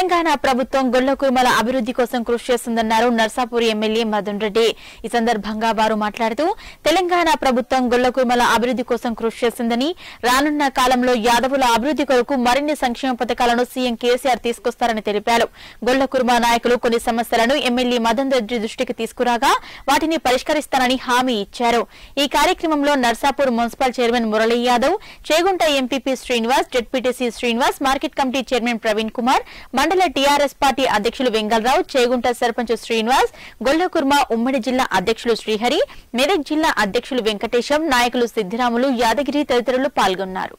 తెలంగాణ ప్రభుత్వం గొల్ల కుర్మల అభివృద్ధి కోసం కృషి చేస్తుందన్నారు నర్సాపూర్ ఎమ్మెల్యే మదన్ రెడ్డి ఈ సందర్భంగా వారు మాట్లాడుతూ తెలంగాణ ప్రభుత్వం గొల్ల కుర్మల అభివృద్ధి కోసం కృషి చేస్తుందని రానున్న కాలంలో యాదవుల అభివృద్ధి కొరకు మరిన్ని సంక్షేమ పథకాలను సీఎం కేసీఆర్ తీసుకొస్తారని తెలిపారు గొల్ల కుర్మ నాయకులు కొన్ని సమస్యలను ఎమ్మెల్యే మదన్ రెడ్డి దృష్టికి తీసుకురాగా వాటిని పరిష్కరిస్తానని హామీ ఇచ్చారు ఈ కార్యక్రమంలో Narsapur municipal chairman Murali Yadav Chegunta MPP Srinivas ZPTC Srinivas market committee chairman Praveen Kumar మండల టీఆర్ఎస్ పార్టీ అధ్యక్షులు వెంగళరావు చేగుంట సర్పంచ్ శ్రీనివాస్ గొల్లకుర్మ ఉమ్మడి జిల్లా అధ్యక్షులు శ్రీహరి మెదక్ జిల్లా అధ్యక్షులు వెంకటేశం నాయకులు సిద్దిరాములు యాదగిరి తదితరులు పాల్గొన్నారు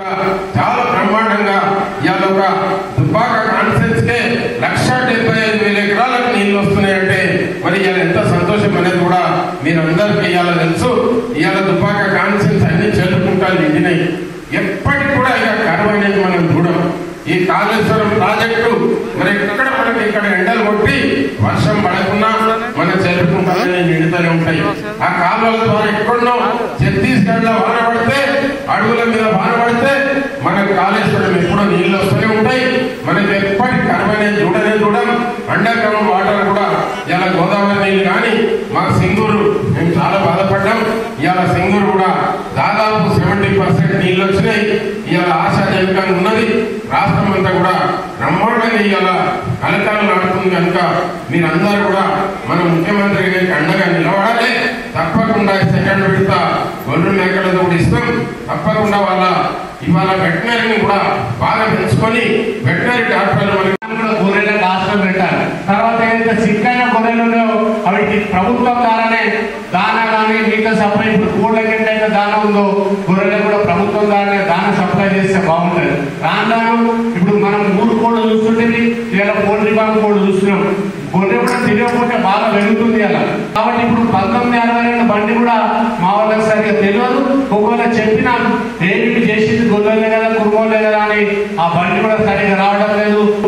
చాలా బ్రహ్మాండంగా ఇవాళ ఒక దుబ్బాక కాన్ఫరెన్స్ కే లక్ష డెబ్బై ఐదు వేల ఎకరాలకు నీళ్లు వస్తున్నాయంటే మరి ఇవాళ ఎంత సంతోషం అనేది కూడా మీరందరికీ ఇవాళ తెలుసు ఇవాళ దుబ్బాక కాన్ఫరెన్స్ అన్ని చేరుకుంటారు నిండినాయి ఎప్పటికి కూడా ఇక కరువు అనేది మనం చూడం ఈ కాళేశ్వరం ప్రాజెక్టు మరి ఎక్కడ మనకి ఇక్కడ ఎండలు కొట్టి వర్షం పడకుండా మన చేరుకుంటారని నిండుతూనే ఉంటాయి ఆ కాలువల ద్వారా ఎక్కడో ఛత్తీస్గఢ్ లో వాన పడితే అడవుల మీద వాన పడితే మనకు కాళేశ్వరం ఎప్పుడో నీళ్ళు వస్తూనే ఉంటాయి మనకి ఎప్పటి కరువనే చూడనే చూడం అండర్గ్రౌండ్ వాటర్ కూడా ఇలా గోదావరి నీళ్ళు కానీ మా సింగూరు మేము చాలా బాధపడ్డాం ఇవాళ సింగూరు కూడా దాదాపు సెవెంటీ పర్సెంట్ నీళ్ళు వచ్చినాయి ఇవాళ ఆశాజనకంగా ఉన్నది రాష్ట్రం అంతా కూడా బ్రహ్మాండంగా ఇవాళ కలకాలం నాడుతుంది కనుక మీరందరూ కూడా మన ముఖ్యమంత్రి గారికి అండగా నిలబడాలి తప్పకుండా సెకండ్ విడత గొర్రె మేకలతో కూడా ఇస్తాం తప్పకుండా వాళ్ళ ఇవాళ వెటనరీని కూడా బాగా పెంచుకొని వెటనరీ డాక్టర్లు మనకి కూడా గొర్రెలకు హాస్టల్ పెట్టాలి తర్వాత ఏదైతే సిక్కైన గొర్రెలు ఉన్నాయో అవికి ప్రభుత్వం ద్వారానే దానా కానీ మిగతా సప్లై ఇప్పుడు కోళ్ళకి ఎంతైతే దానా ఉందో గొర్రెలకు కూడా ప్రభుత్వం ద్వారానే దానా సప్లై చేస్తే బాగుంటుంది రాను రాను ఇప్పుడు మనం మూడు కోళ్ళు చూస్తుంటే ఇలా పోల్ట్రీ ఫామ్ కోళ్ళు చూస్తున్నాం గొర్రె కూడా తెలియకపోతే బాగా పెరుగుతుంది అలా కాబట్టి ఇప్పుడు పంతొమ్మిది అరవై రెండు బండి కూడా మా వాళ్ళకి సరిగ్గా తెలియదు ఒకవేళ చెప్పినా ఏమి చేసింది గొర్రెలే కదా కుర్మోలే కదా అని ఆ బండి కూడా సరిగ్గా రావడం లేదు